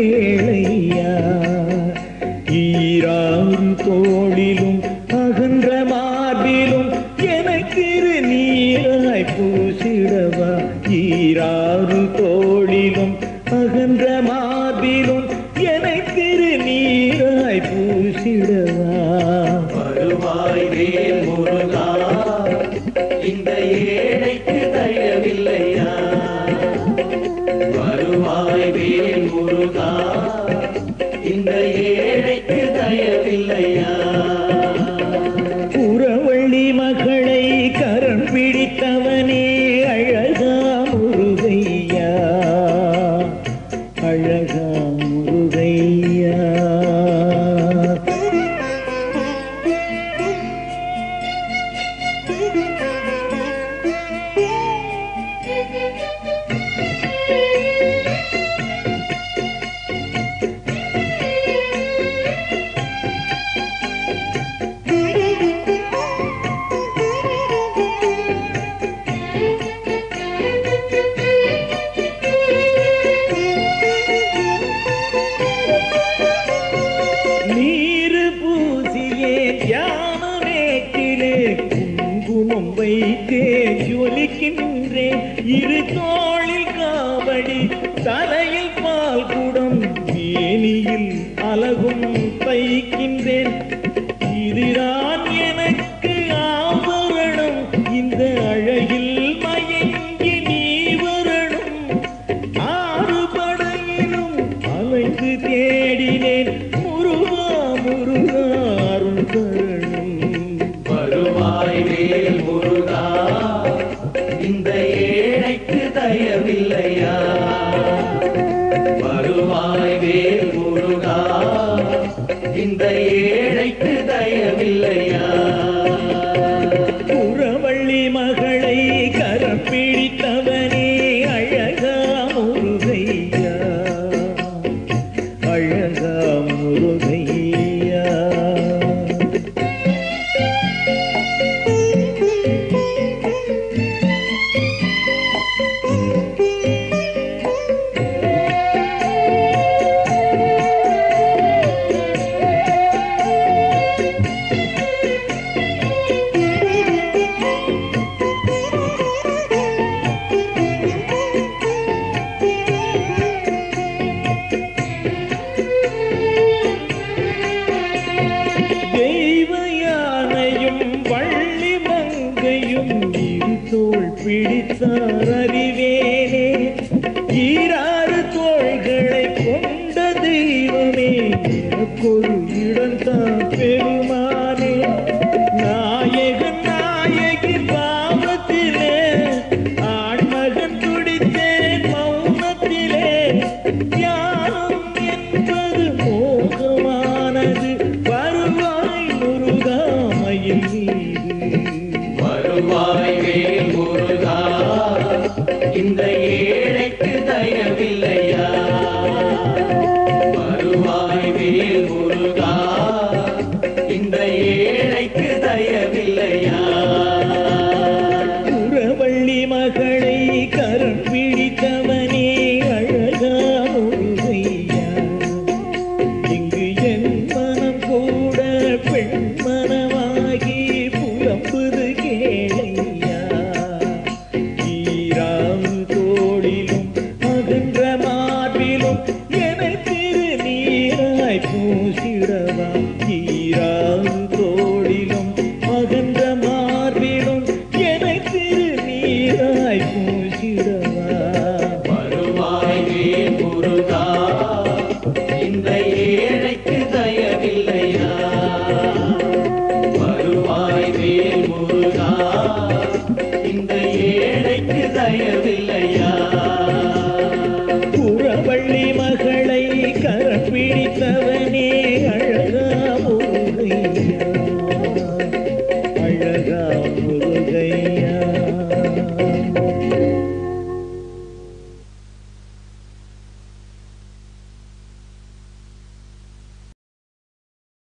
கேளையா ஈராறு தோளிலும் அகன்ற மார்பிலும் எனக்கிரு நீராய் பூசிடவா ஈராறு தோளிலும் அகன்ற மார்பிலும் எனக்கிரு நீராய் பூசிடவா வருவாய் வேல் முருகா இந்த ஏழைக்கு தயவில்லையா வருவாய் வேல் முருகா இந்த ஏழைக்கு தயவில்லையா புறவள்ளி மகளை கரம் பிடித்தவனே அழகா முருகையா அழகா முருகையா நீரு பூசியே தியானமேட்டிலே குங்குமம் வைத்தே ஜொலிக்கின்றேன் இரு தோளில் காவடி தலையில் பால் குடம் மேனியில் அழகும் தைக்கின்றேன் இதுதான் எனக்கு ஆபரணம் இந்த அழகில் மயங்கி நீ வரணும் ஆறு படையிலும் அலைந்து தேடினேன் முருகா முருகா அருள் தரணும் வருவாய் வேல் முருகா இந்த ஏழைக்கு தயவில்லையா வருவாய் வேல் முருகா இந்த ஏழைக்கு தயவில்லையா புறவள்ளி மகளை கரம் பிடித்தவனே அழகா முருகையா அழகா முருகையா தெய்வ யானையும் வள்ளி மங்கையும் இரு தோள் பிடித்தார் அறிவேனே ஈராறு தோள்களை கொண்ட தெய்வமே எனக்கொரு இடம்தான் பெருமானே நாயகன் நாயகி பாவத்திலே ஆண்மகன் துடித்தேன் மௌனத்திலே தியானம் என்பது மோகமானது வருவாய் முருகாமையில் மீது வருவாய் வேல் முருகா இந்த ஏழைக்கு தயவில்லையா வருவாய் வேல் முருகா இந்த ஏழைக்கு தயவில்லையா புறவள்ளி மகளை கரம் பிடித்தவனே அழகா முருகையா இங்கு என் மனம் கூட பெண் மனமாகி புலம்புது கேளையா